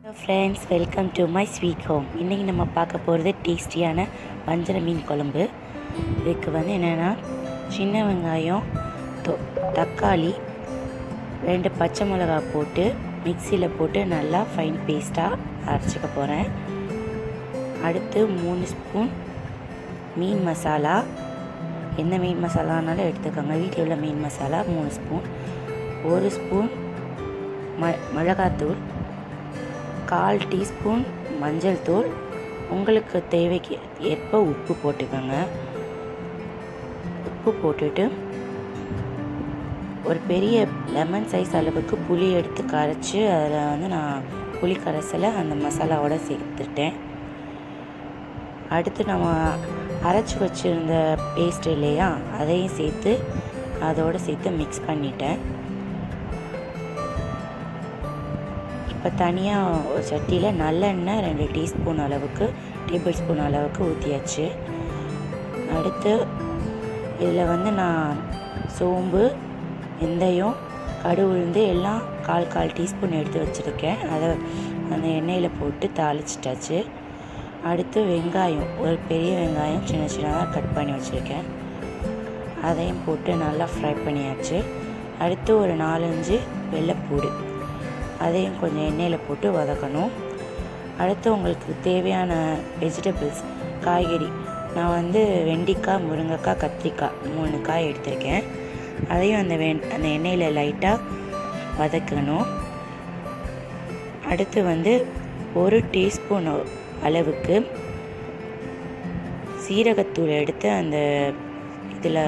friends welcome to my sweet home இன்றைக்கி நம்ம பார்க்க போகிறது டேஸ்டியான வஞ்சர மீன் குழம்பு இதுக்கு வந்து என்னென்னா சின்ன வெங்காயம் தொ- தக்காளி ரெண்டு பச்சை மிளகா போட்டு மிக்சியில் போட்டு நல்லா ஃபைன் பேஸ்ட்டாக அரைச்சிக்க போகிறேன் அடுத்து மூணு ஸ்பூன் மீன் மசாலா எந்த மீன் மசாலானாலும் எடுத்துக்கோங்க வீட்டில் உள்ள மீன் மசாலா மூணு ஸ்பூன் ஒரு ஸ்பூன் ம மிளகாத்தூள் கால் டீஸ்பூன் மஞ்சள் தூள் உங்களுக்கு தேவைக்கு ஏற்ப உப்பு போட்டுக்கோங்க உப்பு போட்டுட்டு ஒரு பெரிய லெமன் சைஸ் அளவுக்கு புளி எடுத்து கரைச்சி அதில் வந்து நான் புளி கரைசலை அந்த மசாலாவோட சேர்த்துட்டேன் அடுத்து நம்ம அரைச்சி வச்சுருந்த பேஸ்ட் இல்லையா அதையும் சேர்த்து அதோடு சேர்த்து மிக்ஸ் பண்ணிட்டேன் இப்போ தனியாக ஒரு சட்டியில் நல்லெண்ணெய் ரெண்டு டீஸ்பூன் அளவுக்கு டேபிள் ஸ்பூன் அளவுக்கு ஊற்றியாச்சு அடுத்து இதில் வந்து நான் சோம்பு வெந்தயம் கடு உளுந்து எல்லாம் கால் கால் டீஸ்பூன் எடுத்து வச்சுருக்கேன் அதை அந்த எண்ணெயில் போட்டு தாளிச்சிட்டாச்சு அடுத்து வெங்காயம் ஒரு பெரிய வெங்காயம் சின்ன சின்னதாக கட் பண்ணி வச்சுருக்கேன் அதையும் போட்டு நல்லா ஃப்ரை பண்ணியாச்சு அடுத்து ஒரு நாலஞ்சு வெள்ளைப்பூடு அதையும் கொஞ்சம் எண்ணெயில் போட்டு வதக்கணும் அடுத்து உங்களுக்கு தேவையான வெஜிடபிள்ஸ் காய்கறி நான் வந்து வெண்டைக்காய் முருங்கைக்காய் கத்திரிக்காய் மூணு காய் எடுத்திருக்கேன் அதையும் அந்த வெண் அந்த எண்ணெயில் லைட்டாக வதக்கணும் அடுத்து வந்து ஒரு டீஸ்பூன் அளவுக்கு சீரகத்தூள் எடுத்து அந்த இதில்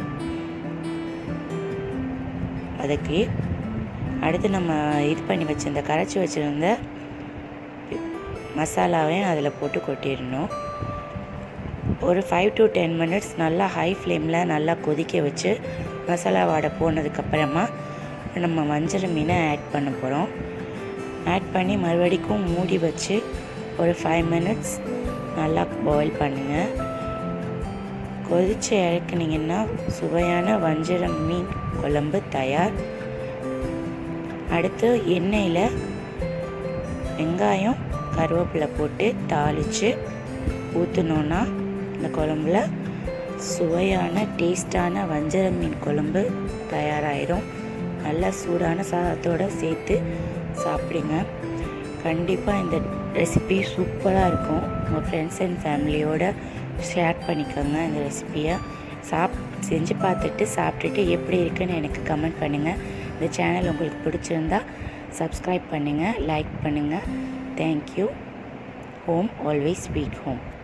வதக்கி அடுத்து நம்ம இது பண்ணி வச்சிருந்த கரைச்சி வச்சுருந்த மசாலாவையும் அதில் போட்டு கொட்டிடணும் ஒரு ஃபைவ் டு டென் மினிட்ஸ் நல்லா ஹை ஃப்ளேமில் நல்லா கொதிக்க வச்சு மசாலா வாடை போனதுக்கப்புறமா நம்ம வஞ்சர மீனை ஆட் பண்ண போகிறோம் ஆட் பண்ணி மறுபடிக்கும் மூடி வச்சு ஒரு ஃபைவ் மினிட்ஸ் நல்லா பாயில் பண்ணுங்கள் கொதித்து இறக்குனீங்கன்னா சுவையான வஞ்சரம் மீன் குழம்பு தயார் அடுத்து எண்ணெயில் வெங்காயம் கருவேப்பிலை போட்டு தாளித்து ஊற்றினோன்னா இந்த குழம்புல சுவையான டேஸ்டான வஞ்சர மீன் குழம்பு தயாராகிடும் நல்லா சூடான சாதத்தோடு சேர்த்து சாப்பிடுங்க கண்டிப்பாக இந்த ரெசிபி சூப்பராக இருக்கும் உங்கள் ஃப்ரெண்ட்ஸ் அண்ட் ஃபேமிலியோட ஷேர் பண்ணிக்கோங்க இந்த ரெசிபியை சாப் செஞ்சு பார்த்துட்டு சாப்பிட்டுட்டு எப்படி இருக்குன்னு எனக்கு கமெண்ட் பண்ணுங்கள் இந்த சேனல் உங்களுக்கு பிடிச்சிருந்தா சப்ஸ்கிரைப் பண்ணுங்கள் லைக் பண்ணுங்கள் thank you home always sweet home